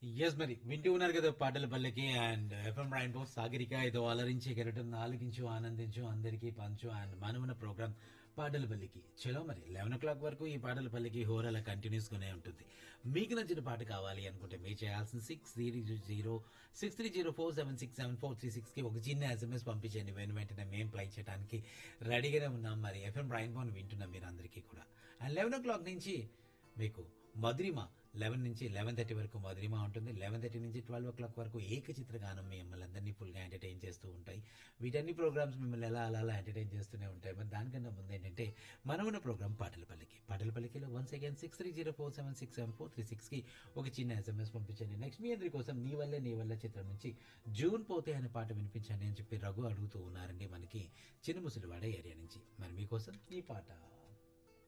yes మరి వింటూ ఉన్నారు కదా పాటల పల్లెకి అండ్ ఎఫ్ఎం రైన్బో సాగరిక ఏదో అలరించే కెరటం ఆలకించు ఆనందించు అందరికీ పంచు అండ్ మనమున ప్రోగ్రామ్ పాటల పల్లికి చలో మరి లెవెన్ ఓ క్లాక్ వరకు ఈ పాటల పల్లికి హోరాల కంటిన్యూస్ గానే ఉంటుంది మీకు నచ్చిన పాట కావాలి అనుకుంటే మీరు చేయాల్సిన six three zero six three zero four seven six seven four three six కి ఒక చిన్న ఎస్ఎంఎస్ పంపించండి వెను వెంటనే మేము ప్లై చేయడానికి రెడీగానే ఉన్నాం మరి ఎఫ్ఎం రైన్బోన్ వింటున్నాం మీరు అందరికీ కూడా అండ్ లెవెన్ ఓ క్లాక్ నుంచి మీకు మధురిమ లెవెన్ నుంచి లెవెన్ థర్టీ వరకు మధురిమ ఉంటుంది లెవెన్ థర్టీ నుంచి ట్వెల్వ్ ఓ క్లాక్ వరకు ఏకచిత్ర గానం మిమ్మల్ని అందరినీ ఫుల్గా ఎంటర్టైన్ చేస్తూ ఉంటాయి వీటన్ని ప్రోగ్రామ్స్ మిమ్మల్ని ఎలా అలా అలా ఎంటర్టైన్ చేస్తూనే ఉంటాయి మరి దానికన్నా ముందు ఏంటంటే మనమున్న ప్రోగ్రామ్ పాటల పల్లికి పాటల పల్లికిలో once again six three zero four seven six seven four three six కి ఒక చిన్న ఎస్ఎంఎస్ పంపించండి నెక్స్ట్ మీ అందరి కోసం నీ వల్లే నీ వల్ల చిత్రం నుంచి జూన్ పోతే అనే పాట వినిపించండి అని చెప్పి రఘు అడుగుతూ ఉన్నారండి మనకి చిన్న ముసలివాడ ఏరియా నుంచి మరి మీకోసం ఈ పాట